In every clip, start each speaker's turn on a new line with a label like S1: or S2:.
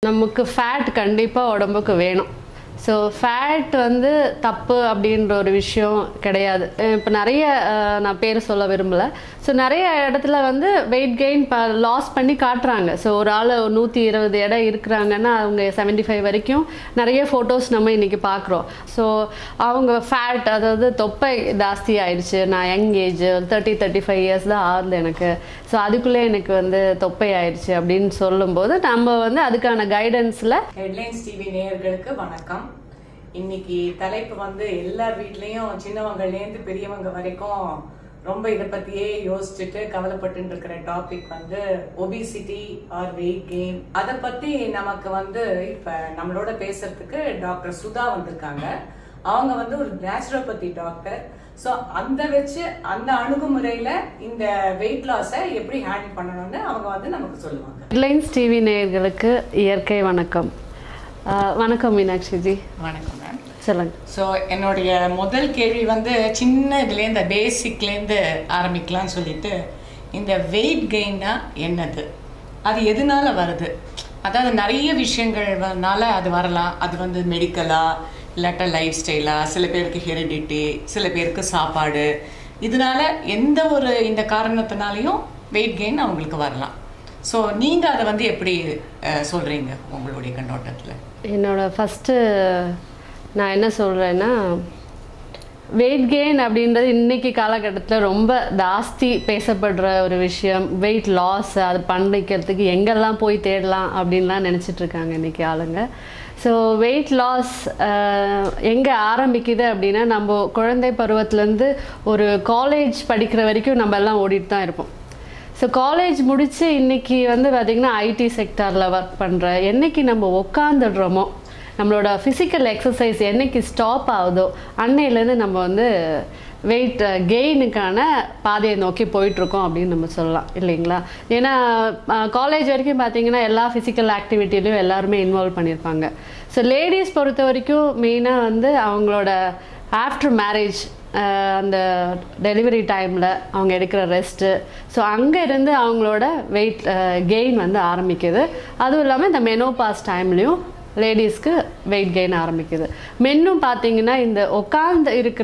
S1: நமக்கு ஃபேட் கண்டிப்பாக உடம்புக்கு வேணும் ஸோ ஃபேட் வந்து தப்பு அப்படின்ற ஒரு விஷயம் கிடையாது இப்போ நிறைய அஹ், நான் பேர் சொல்ல விரும்பல ஸோ நிறைய இடத்துல வந்து வெயிட் கெயின் ப லாஸ் பண்ணி காட்டுறாங்க ஸோ ஒரு ஆள் நூற்றி இருபது இடம் இருக்கிறாங்கன்னா அவங்க 75 ஃபைவ் வரைக்கும் நிறைய ஃபோட்டோஸ் நம்ம இன்றைக்கி பார்க்குறோம் ஸோ அவங்க ஃபேட் அதாவது தொப்பை ஜாஸ்தி ஆயிடுச்சு நான் young age thirty thirty five years தான் ஆகுது எனக்கு ஸோ அதுக்குள்ளே எனக்கு வந்து தொப்பை ஆயிடுச்சு அப்படின்னு சொல்லும்போது நம்ம வந்து அதுக்கான கைடன்ஸில்
S2: ஹெட்லைன்ஸ் டிவி நேயர்களுக்கு வணக்கம் இன்னைக்கு தலைப்பு வந்து எல்லார் வீட்லயும் சின்னவங்கலேருந்து பெரியவங்க வரைக்கும் ரொம்ப இதை பத்தியே யோசிச்சுட்டு கவலைப்பட்டு இருக்கிற டாபிக் வந்து ஒபிசிட்டி ஆர் வெயிட் கெயின் அதை பத்தி நமக்கு வந்து இப்ப நம்மளோட பேசுறதுக்கு டாக்டர் சுதா வந்திருக்காங்க அவங்க வந்து ஒரு நேச்சுரோபதி டாக்டர் ஸோ அந்த வச்சு அந்த அணுகுமுறையில இந்த வெயிட் லாஸை எப்படி ஹேண்டில் பண்ணணும்னு அவங்க வந்து நமக்கு சொல்லுவாங்க
S1: ஹெட்லைன்ஸ் டிவி நேயர்களுக்கு இயற்கை வணக்கம் அஹ், வணக்கம் மீனாட்சிஜி
S2: வணக்கம் மேம்
S1: சொல்லுங்க
S2: ஸோ என்னுடைய முதல் கேள்வி வந்து சின்ன இதுலேருந்து பேசிக்லேருந்து ஆரம்பிக்கலாம்னு சொல்லிட்டு இந்த வெயிட் கெயின்னா என்னது அது எதனால வருது அதாவது நிறைய விஷயங்கள்னால அது வரலாம் அது வந்து மெடிக்கலா இல்லாட்டா லைஃப் ஸ்டைலா சில பேருக்கு ஹெரிடிட்டி சில பேருக்கு சாப்பாடு இதனால எந்த ஒரு இந்த காரணத்தினாலையும் வெயிட் கெயின் அவங்களுக்கு வரலாம் ஸோ நீங்கள் அதை வந்து எப்படி அஹ், சொல்றீங்க உங்களுடைய கண்ணோட்டத்தில்
S1: என்னோட ஃபஸ்ட்டு நான் என்ன சொல்கிறேன்னா வெயிட் கெயின் அப்படின்றது இன்னைக்கு காலகட்டத்தில் ரொம்ப ஜாஸ்தி பேசப்படுற ஒரு விஷயம் வெயிட் லாஸ் அது பண்ணிக்கிறதுக்கு எங்கெல்லாம் போய் தேடலாம் அப்படின்லாம் நினச்சிட்டு இருக்காங்க இன்னைக்கு ஆளுங்க ஸோ வெயிட் லாஸ் எங்கே ஆரம்பிக்குது அப்படின்னா நம்ம குழந்தை பருவத்துலேருந்து ஒரு காலேஜ் படிக்கிற வரைக்கும் நம்ம எல்லாம் ஓடிட்டு தான் இருப்போம் ஸோ காலேஜ் முடித்து இன்னைக்கு வந்து பார்த்திங்கன்னா ஐடி செக்டாரில் ஒர்க் பண்ணுற என்னைக்கு நம்ம உக்காந்துடுறோமோ நம்மளோட ஃபிசிக்கல் எக்ஸசைஸ் என்னைக்கு ஸ்டாப் ஆகுதோ அன்னையிலேருந்து நம்ம வந்து வெயிட் கெயினுக்கான பாதையை நோக்கி போயிட்டுருக்கோம் அப்படின்னு நம்ம சொல்லலாம் இல்லைங்களா ஏன்னா காலேஜ் வரைக்கும் பார்த்தீங்கன்னா எல்லா ஃபிசிக்கல் ஆக்டிவிட்டிலையும் எல்லாருமே இன்வால்வ் பண்ணியிருப்பாங்க ஸோ லேடிஸ் பொறுத்த வரைக்கும் மெயினாக வந்து அவங்களோட ஆஃப்டர் மேரேஜ் அந்த டெலிவரி டைமில் அவங்க எடுக்கிற ரெஸ்ட்டு ஸோ அங்கே இருந்து அவங்களோட வெயிட் கெயின் வந்து ஆரம்பிக்குது அதுவும் இல்லாமல் இந்த மெனோபாஸ் டைம்லேயும் லேடிஸ்க்கு வெயிட் கெயின் ஆரம்பிக்குது மென்னும் பார்த்தீங்கன்னா இந்த உட்காந்து இருக்கிற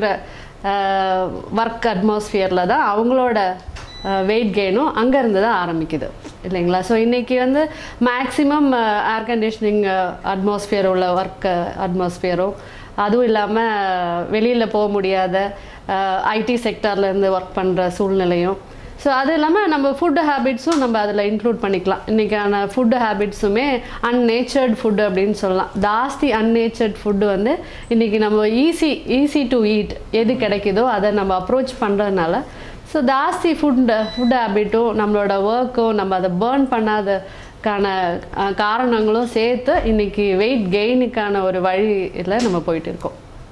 S1: ஒர்க் அட்மாஸ்ஃபியரில் தான் அவங்களோட வெயிட் கெயினும் அங்கேருந்து தான் ஆரம்பிக்குது இல்லைங்களா ஸோ இன்றைக்கி வந்து மேக்ஸிமம் ஏர் கண்டிஷனிங் அட்மாஸ்ஃபியர் உள்ள ஒர்க் அட்மாஸ்ஃபியரும் அதுவும் இல்லாமல் வெளியில் போக முடியாத ஐடி செக்டார்லேருந்து ஒர்க் பண்ணுற சூழ்நிலையும் ஸோ அது இல்லாமல் நம்ம ஃபுட் ஹேபிட்ஸும் நம்ம அதில் இன்க்ளூட் பண்ணிக்கலாம் இன்றைக்கான ஃபுட் ஹேபிட்ஸுமே அன்னேச்சர்ட் ஃபுட்டு அப்படின்னு சொல்லலாம் ஜாஸ்தி அன்னேச்சர்ட் ஃபுட்டு வந்து இன்றைக்கி நம்ம ஈஸி ஈஸி டு ஈட் எது கிடைக்குதோ அதை நம்ம அப்ரோச் பண்ணுறதுனால ஸோ ஜாஸ்தி ஃபுட் ஃபுட் ஹேபிட்டும் நம்மளோட ஒர்க்கும் நம்ம அதை பேர்ன் பண்ணாதக்கான அஹ், காரணங்களும் சேர்த்து இன்னைக்கு வெயிட் கெயினுக்கான ஒரு வழியில் நம்ம போயிட்டு இருக்கோம்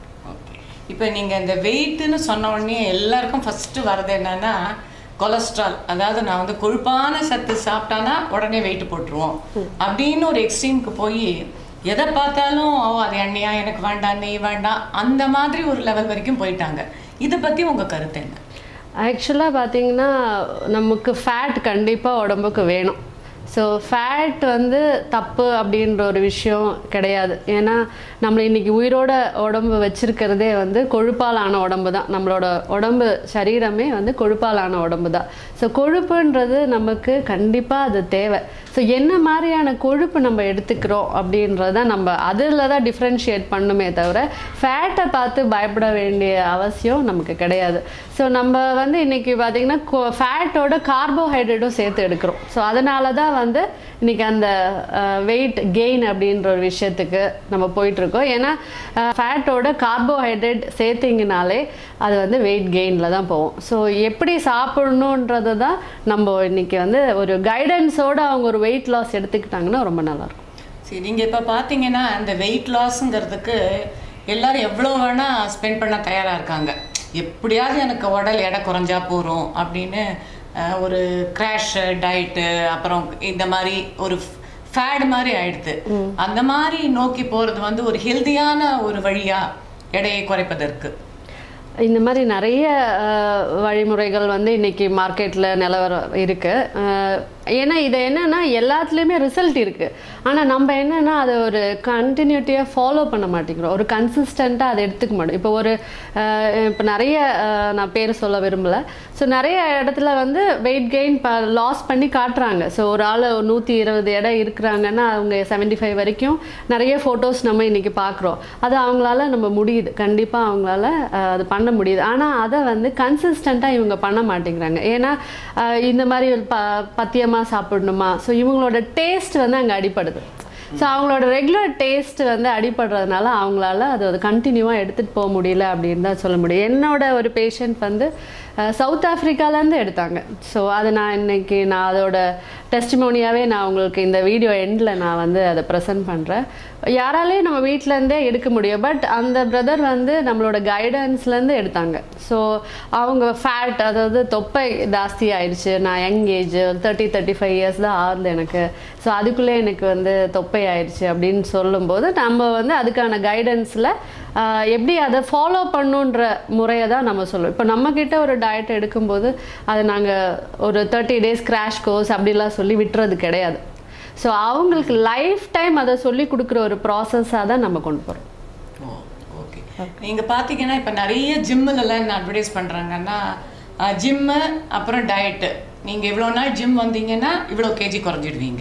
S2: இப்போ நீங்கள் இந்த வெயிட்னு சொன்ன உடனே எல்லாருக்கும் ஃபஸ்ட்டு வர்றது என்னன்னா கொலஸ்ட்ரால் அதாவது நான் வந்து கொழுப்பான சத்து சாப்பிட்டானா உடனே வெயிட் போட்டுருவோம் அப்படின்னு ஒரு எக்ஸ்ட்ரீமுக்கு போய் எதை பார்த்தாலும் ஓ அது எண்ணெயா எனக்கு வேண்டாம் நெய் வேண்டாம் அந்த மாதிரி ஒரு லெவல் வரைக்கும் போயிட்டாங்க இதை பற்றி உங்கள் கருத்து என்ன
S1: ஆக்சுவலாக பார்த்தீங்கன்னா நமக்கு ஃபேட் கண்டிப்பாக உடம்புக்கு வேணும் ஸோ ஃபேட் வந்து தப்பு அப்படின்ற ஒரு விஷயம் கிடையாது ஏன்னா நம்மளை இன்னைக்கு உயிரோட உடம்பு வச்சிருக்கிறதே வந்து கொழுப்பால் ஆன உடம்பு தான் நம்மளோட உடம்பு சரீரமே வந்து கொழுப்பால் ஆன உடம்பு தான் ஸோ கொழுப்புன்றது நமக்கு கண்டிப்பாக அது தேவை ஸோ என்ன மாதிரியான கொழுப்பு நம்ம எடுத்துக்கிறோம் அப்படின்றத நம்ம அதில் தான் டிஃப்ரென்ஷியேட் பண்ணுமே தவிர ஃபேட்டை பார்த்து பயப்பட வேண்டிய அவசியம் நமக்கு கிடையாது ஸோ நம்ம வந்து இன்னைக்கு பார்த்தீங்கன்னா ஃபேட்டோட கார்போஹைட்ரேட்டும் சேர்த்து எடுக்கிறோம் ஸோ அதனால தான் வந்து இன்னைக்கு அந்த வெயிட் கெயின் அப்படின்ற ஒரு விஷயத்துக்கு நம்ம போயிட்டுருக்கோம் ஏன்னா ஃபேட்டோட கார்போஹைட்ரேட் சேர்த்திங்கனாலே அது வந்து வெயிட் கெயினில் தான் போகும் ஸோ எப்படி சாப்பிடணுன்றது தான் நம்ம இன்னைக்கு வந்து ஒரு கைடன்ஸோடு அவங்க ஒரு வெயிட் லாஸ் எடுத்துக்கிட்டாங்கன்னா ரொம்ப நல்லாயிருக்கும்
S2: சரி நீங்கள் இப்போ பார்த்தீங்கன்னா இந்த வெயிட் லாஸுங்கிறதுக்கு எல்லாரும் எவ்வளோ வேணால் ஸ்பெண்ட் பண்ண தயாராக இருக்காங்க எப்படியாவது எனக்கு உடல் எடை குறைஞ்சா போகிறோம் அப்படின்னு அஹ், ஒரு கிராஷ் டயட்டு அப்புறம் இந்த மாதிரி ஒரு ஃபேட் மாதிரி ஆயிடுது அந்த மாதிரி நோக்கி போகிறது வந்து ஒரு ஹெல்தியான ஒரு வழியா எடையை குறைப்பதற்கு
S1: இந்த மாதிரி நிறைய அஹ், வழிமுறைகள் வந்து இன்னைக்கு மார்க்கெட்டில் நிலவரம் இருக்குது ஏன்னா இது என்னன்னா எல்லாத்துலேயுமே ரிசல்ட் இருக்குது ஆனால் நம்ம என்னன்னா அதை ஒரு கண்டினியூட்டியாக ஃபாலோ பண்ண மாட்டேங்கிறோம் ஒரு கன்சிஸ்டண்ட்டாக அதை எடுத்துக்க மாட்டோம் இப்போ ஒரு இப்போ நிறைய அஹ், நான் பேர் சொல்ல விரும்பலை ஸோ நிறைய இடத்துல வந்து வெயிட் கெயின் ப லாஸ் பண்ணி காட்டுறாங்க ஸோ ஒரு ஆள் நூற்றி இருபது இடம் இருக்கிறாங்கன்னா அவங்க 75 ஃபைவ் வரைக்கும் நிறைய ஃபோட்டோஸ் நம்ம இன்னைக்கு பார்க்குறோம் அது அவங்களால நம்ம முடியுது கண்டிப்பாக அவங்களால அஹ், அது பண்ண முடியுது ஆனால் அதை வந்து கன்சிஸ்டண்ட்டாக இவங்க பண்ண மாட்டேங்கிறாங்க ஏன்னா அஹ், இந்த மாதிரி ஒரு ப பத்தியமாக சாப்பிடணுமா ஸோ இவங்களோட டேஸ்ட் வந்து அங்கே அடிப்படுது ஸோ அவங்களோட ரெகுலர் டேஸ்ட் வந்து அடிபடுறதுனால அவங்களால அது அது கண்டினியூவாக எடுத்துகிட்டு போக முடியல அப்படின்னு தான் சொல்ல முடியும் என்னோட ஒரு பேஷண்ட் வந்து அஹ், சவுத் ஆஃப்ரிக்காலேருந்து எடுத்தாங்க ஸோ அது நான் இன்னைக்கு நான் அதோட டெஸ்டிமோனியாவே நான் உங்களுக்கு இந்த வீடியோ எண்டில் நான் வந்து அதை ப்ரெசென்ட் பண்ணுறேன் யாராலையும் நம்ம வீட்டிலேருந்தே எடுக்க முடியும் பட் அந்த பிரதர் வந்து நம்மளோட கைடன்ஸ்லேருந்து எடுத்தாங்க ஸோ அவங்க ஃபேட் அதாவது தொப்பை ஜாஸ்தி ஆயிடுச்சு நான் young age thirty thirty five years தான் ஆகுது எனக்கு ஸோ அதுக்குள்ளே எனக்கு வந்து தொப்பை ஆயிடுச்சு அப்படின்னு சொல்லும்போது நம்ம வந்து அதுக்கான கைடன்ஸில் எப்படி அதை ஃபாலோ பண்ணுன்ற முறையை தான் நம்ம சொல்லுவோம் இப்போ நம்மக்கிட்ட ஒரு டயட் எடுக்கும்போது அது நாங்கள் ஒரு தேர்ட்டி டேஸ் கிராஷ் கோர்ஸ் அப்படிலாம் சொல்லி விட்டுறது கிடையாது ஸோ அவங்களுக்கு லைஃப் டைம் அதை சொல்லி கொடுக்குற ஒரு ப்ராசஸாக தான் நம்ம கொண்டு போகிறோம்
S2: ஓ ஓகே நீங்க பாத்தீங்கன்னா இப்ப நிறைய ஜிம்முல எல்லாம் என்ன அட்வர்டைஸ் பண்றாங்கன்னா ஜிம்மு அப்புறம் டயட்டு நீங்க இவ்வளவு நாள் ஜிம் வந்தீங்கன்னா இவ்வளவு கேஜி குறைஞ்சிடுவீங்க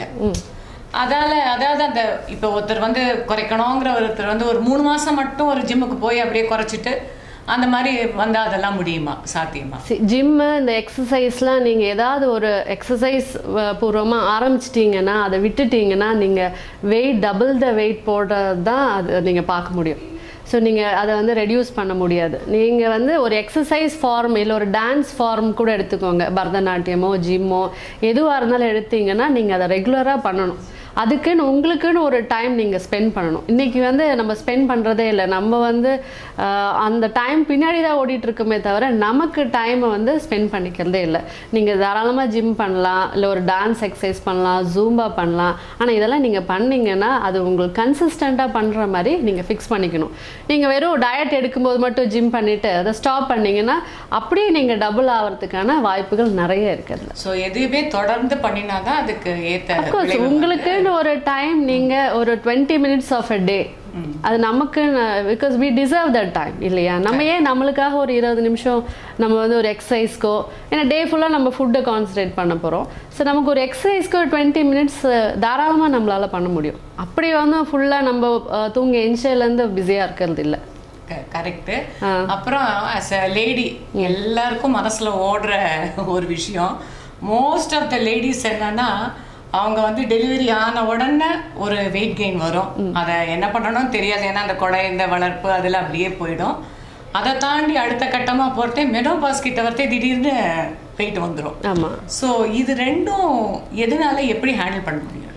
S2: அதால அதாவது அந்த இப்போ ஒருத்தர் வந்து குறைக்கணுங்கிற ஒருத்தர் வந்து ஒரு மூணு மாசம் மட்டும் ஒரு ஜிம்முக்கு போய் அப்படியே குறைச்சிட்டு அந்த மாதிரி வந்தா அதெல்லாம் முடியுமா சாத்தியமா
S1: ஜிம்மு இந்த எக்ஸசைஸ்லாம் நீங்கள் ஏதாவது ஒரு எக்ஸசைஸ் பூர்வமாக ஆரம்பிச்சிட்டிங்கன்னா அதை விட்டுட்டீங்கன்னா நீங்கள் வெயிட் டபுள் த வெயிட் போடுறது தான் அது நீங்கள் பார்க்க முடியும் ஸோ நீங்கள் அதை வந்து ரெடியூஸ் பண்ண முடியாது நீங்கள் வந்து ஒரு எக்ஸசைஸ் ஃபார்ம் இல்லை ஒரு டான்ஸ் ஃபார்ம் கூட எடுத்துக்கோங்க பரதநாட்டியமோ ஜிம்மோ எதுவாக இருந்தாலும் எடுத்தீங்கன்னா நீங்கள் அதை ரெகுலராக பண்ணணும் அதுக்குன்னு உங்களுக்குன்னு ஒரு டைம் நீங்கள் ஸ்பெண்ட் பண்ணணும் இன்றைக்கி வந்து நம்ம ஸ்பெண்ட் பண்ணுறதே இல்லை நம்ம வந்து ஆஹ், அந்த டைம் பின்னாடி தான் ஓடிட்டு இருக்கோமே தவிர நமக்கு டைமை வந்து ஸ்பெண்ட் பண்ணிக்கிறதே இல்லை நீங்கள் தாராளமாக ஜிம் பண்ணலாம் இல்லை ஒரு டான்ஸ் எக்ஸசைஸ் பண்ணலாம் ஜூம்பா பண்ணலாம் ஆனால் இதெல்லாம் நீங்கள் பண்ணீங்கன்னா அது உங்களுக்கு கன்சிஸ்டண்ட்டாக பண்ணுற மாதிரி நீங்கள் ஃபிக்ஸ் பண்ணிக்கணும் நீங்கள் வெறும் டயட் எடுக்கும்போது மட்டும் ஜிம் பண்ணிவிட்டு அதை ஸ்டாப் பண்ணீங்கன்னா அப்படியே நீங்கள் டபுள் ஆகிறதுக்கான வாய்ப்புகள் நிறைய இருக்குது
S2: ஸோ எதுவுமே தொடர்ந்து பண்ணினாதான் அதுக்கு ஏத்த
S1: அஃப்கோர்ஸ்
S2: விளைவு
S1: உங்களுக்குன்னு ஒரு டைம் நீங்க ஒரு twenty minutes of a day அது நமக்கு because we deserve that time இல்லையா நம்ம ஏன் நம்மளுக்காக ஒரு இருபது நிமிஷம் நம்ம வந்து ஒரு எக்ஸசைஸ்க்கோ ஏன்னா டே ஃபுல்லாக நம்ம ஃபுட்டை கான்சன்ட்ரேட் பண்ண போகிறோம் ஸோ நமக்கு ஒரு எக்ஸசைஸ்க்கு ஒரு டுவெண்ட்டி மினிட்ஸ் தாராளமாக நம்மளால பண்ண முடியும் அப்படி வந்து ஃபுல்லாக நம்ம அஹ், தூங்கி எஞ்சிலேருந்து பிஸியாக இருக்கிறது இல்லை
S2: கரெக்ட் அப்புறம் as a லேடி எல்லாருக்கும் மனசுல ஓடுற ஒரு விஷயம் மோஸ்ட் ஆஃப் த லேடிஸ் என்னன்னா அவங்க வந்து டெலிவரி ஆன உடனே ஒரு வெயிட் கெயின் வரும் அதை என்ன பண்ணணும் தெரியாது ஏன்னா அந்த கொடை இந்த வளர்ப்பு அதெல்லாம் அப்படியே போயிடும் அதை தாண்டி அடுத்த கட்டமா போறதே மெனோபாஸ் கிட்ட வரதே திடீர்னு வெயிட் வந்துடும்
S1: ஆமாம்
S2: ஸோ இது ரெண்டும் எதனால எப்படி ஹேண்டில் பண்ண முடியாது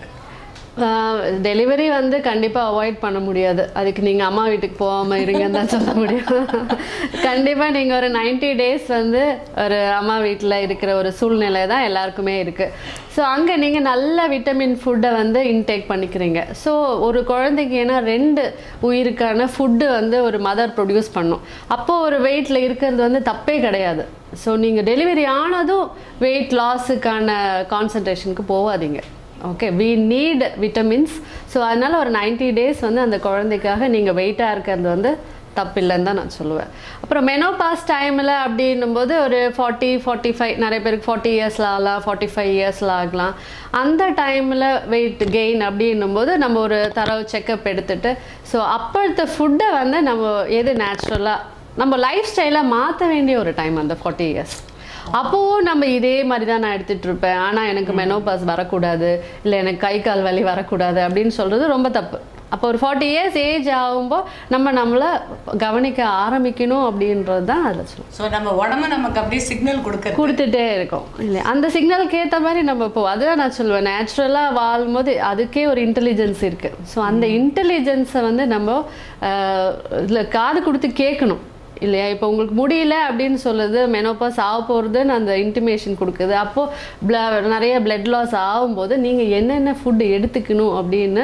S1: டெலிவரி வந்து கண்டிப்பாக அவாய்ட் பண்ண முடியாது அதுக்கு நீங்கள் அம்மா வீட்டுக்கு போகாமல் இருங்கன்னு தான் சொல்ல முடியும் கண்டிப்பாக நீங்கள் ஒரு 90 டேஸ் வந்து ஒரு அம்மா வீட்டில் இருக்கிற ஒரு சூழ்நிலை தான் எல்லாருக்குமே இருக்குது ஸோ அங்கே நீங்கள் நல்ல விட்டமின் ஃபுட்டை வந்து இன்டேக் பண்ணிக்கிறீங்க ஸோ ஒரு குழந்தைக்கு ஏன்னா ரெண்டு உயிருக்கான ஃபுட்டு வந்து ஒரு மதர் ப்ரொடியூஸ் பண்ணும் அப்போது ஒரு வெயிட்டில் இருக்கிறது வந்து தப்பே கிடையாது ஸோ நீங்கள் டெலிவரி ஆனதும் வெயிட் லாஸுக்கான கான்சன்ட்ரேஷனுக்கு போகாதீங்க okay we need vitamins so அதனால ஒரு 90 டேஸ் வந்து அந்த குழந்தைக்காக நீங்கள் வெயிட்டாக இருக்கிறது வந்து தப்பில்லைன்னு தான் நான் சொல்லுவேன் அப்புறம் மெனோபாஸ் டைமில் அப்படின்னும்போது ஒரு ஃபார்ட்டி ஃபார்ட்டி ஃபைவ் நிறைய பேருக்கு ஃபார்ட்டி இயர்ஸில் ஆகலாம் ஃபார்ட்டி ஃபைவ் இயர்ஸில் ஆகலாம் அந்த டைமில் வெயிட் கெயின் அப்படின்னும்போது நம்ம ஒரு தரவு செக்கப் எடுத்துட்டு ஸோ அப்போத்த ஃபுட்டை வந்து நம்ம எது நேச்சுரலாக நம்ம லைஃப் ஸ்டைலை மாற்ற வேண்டிய ஒரு டைம் அந்த ஃபார்ட்டி இயர்ஸ் அப்போவும் நம்ம இதே மாதிரி தான் நான் எடுத்துட்டு இருப்பேன் ஆனால் எனக்கு மெனோபாஸ் வரக்கூடாது இல்லை எனக்கு கை கால் வலி வரக்கூடாது அப்படின்னு சொல்கிறது ரொம்ப தப்பு அப்போ ஒரு ஃபார்ட்டி இயர்ஸ் ஏஜ் ஆகும்போது நம்ம நம்மளை கவனிக்க ஆரம்பிக்கணும் அப்படின்றது தான் அதில் சொல்லுவோம்
S2: ஸோ நம்ம உடம்பு நமக்கு அப்படியே சிக்னல் கொடுக்கறது
S1: கொடுத்துட்டே இருக்கோம் இல்லை அந்த சிக்னலுக்கு ஏற்ற மாதிரி நம்ம இப்போ அதுதான் நான் சொல்லுவேன் நேச்சுரலாக வாழும்போது அதுக்கே ஒரு இன்டெலிஜென்ஸ் இருக்குது ஸோ அந்த இன்டெலிஜென்ஸை வந்து நம்ம இதில் காது கொடுத்து கேட்கணும் இல்லையா இப்போ உங்களுக்கு முடியல அப்படின்னு சொல்லுது மெனோபாஸ் ஆக போகிறதுன்னு அந்த இன்டிமேஷன் கொடுக்குது அப்போது ப்ள நிறைய பிளட் லாஸ் ஆகும்போது நீங்கள் என்னென்ன ஃபுட்டு எடுத்துக்கணும் அப்படின்னு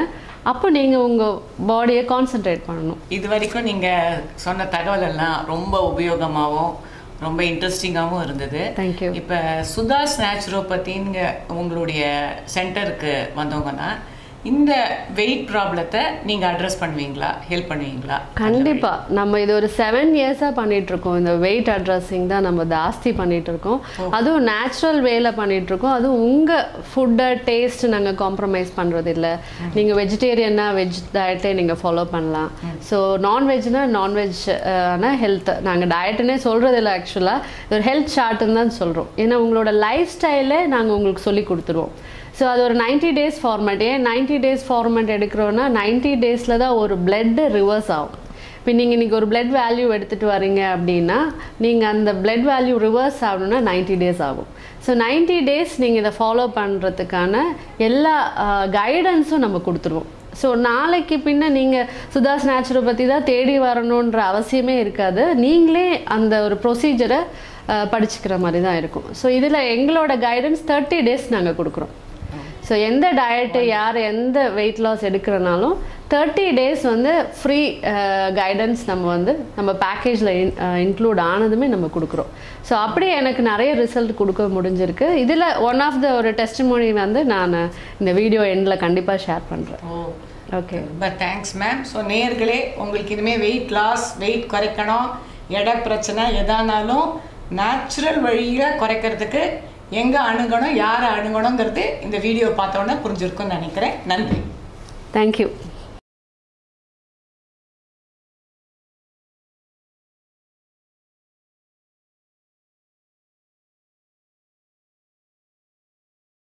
S1: அப்போ நீங்கள் உங்கள் பாடியை கான்சென்ட்ரேட் பண்ணணும்
S2: இது வரைக்கும் நீங்க சொன்ன தகவல் எல்லாம் ரொம்ப உபயோகமாகவும் ரொம்ப இன்ட்ரெஸ்டிங்காகவும் இருந்தது
S1: தேங்க்யூ
S2: இப்போ சுதாஸ் நேச்சுரோபதிங்க உங்களுடைய சென்டருக்கு வந்தவங்கன்னா இந்த வெயிட் ப்ராப்ளத்தை நீங்கள் அட்ரஸ் பண்ணுவீங்களா ஹெல்ப் பண்ணுவீங்களா
S1: கண்டிப்பா நம்ம இது ஒரு செவன் இயர்ஸாக பண்ணிட்டு இருக்கோம் இந்த வெயிட் அட்ரஸிங் தான் நம்ம ஜாஸ்தி பண்ணிட்டு இருக்கோம் அதுவும் நேச்சுரல் வேல பண்ணிட்டு இருக்கோம் அதுவும் உங்க ஃபுட்டை டேஸ்ட் நாங்க காம்ப்ரமைஸ் பண்றது இல்ல நீங்க வெஜிடேரியனா வெஜ் டயட்டே நீங்க ஃபாலோ பண்ணலாம் ஸோ நான்வெஜ்னா நான்வெஜ் ஆனால் ஹெல்த் நாங்கள் டயட்டுன்னே சொல்றது இல்லை ஆக்சுவலாக ஒரு ஹெல்த் சார்ட்டுன்னு தான் சொல்றோம் ஏன்னா உங்களோட லைஃப் ஸ்டைலே நாங்கள் உங்களுக்கு சொல்லி கொடுத்துருவோம் ஸோ அது ஒரு 90 டேஸ் ஃபார்மேட் ஏன் 90 டேஸ் ஃபார்மேட் எடுக்கிறோன்னா 90 டேஸில் தான் ஒரு பிளட்டு ரிவர்ஸ் ஆகும் இப்போ நீங்கள் இன்றைக்கி ஒரு பிளட் வேல்யூ எடுத்துகிட்டு வரீங்க அப்படின்னா நீங்கள் அந்த பிளட் வேல்யூ ரிவர்ஸ் ஆகணும்னா 90 டேஸ் ஆகும் ஸோ 90 டேஸ் நீங்கள் இதை ஃபாலோ பண்ணுறதுக்கான எல்லா கைடன்ஸும் நம்ம கொடுத்துருவோம் ஸோ நாளைக்கு பின்ன நீங்கள் சுதாஸ் நேச்சுரோபதி தான் தேடி வரணுன்ற அவசியமே இருக்காது நீங்களே அந்த ஒரு ப்ரொசீஜரை படிச்சுக்கிற மாதிரி தான் இருக்கும் ஸோ இதில் எங்களோட கைடன்ஸ் தேர்ட்டி டேஸ் நாங்கள் கொடுக்குறோம் ஸோ எந்த டயட்டு யார் எந்த வெயிட் லாஸ் எடுக்கிறனாலும் தேர்ட்டி டேஸ் வந்து ஃப்ரீ கைடன்ஸ் நம்ம வந்து நம்ம பேக்கேஜில் இன்க்ளூட் ஆனதுமே நம்ம கொடுக்குறோம் ஸோ அப்படியே எனக்கு நிறைய ரிசல்ட் கொடுக்க முடிஞ்சிருக்கு இதில் ஒன் ஆஃப் த ஒரு டெஸ்டிமோனி வந்து நான் இந்த வீடியோ எண்டில் கண்டிப்பாக ஷேர் பண்ணுறேன்
S2: ஓ
S1: ஓகே
S2: ரொம்ப தேங்க்ஸ் மேம் ஸோ நேர்களே உங்களுக்கு இனிமேல் வெயிட் லாஸ் வெயிட் குறைக்கணும் எடை பிரச்சனை எதானாலும் நேச்சுரல் வழியில் குறைக்கிறதுக்கு எங்கே அணுகணும் யாரை அணுகணுங்கிறது இந்த வீடியோ பார்த்தோன்னே புரிஞ்சிருக்கும்னு நினைக்கிறேன் நன்றி
S1: தேங்க்யூ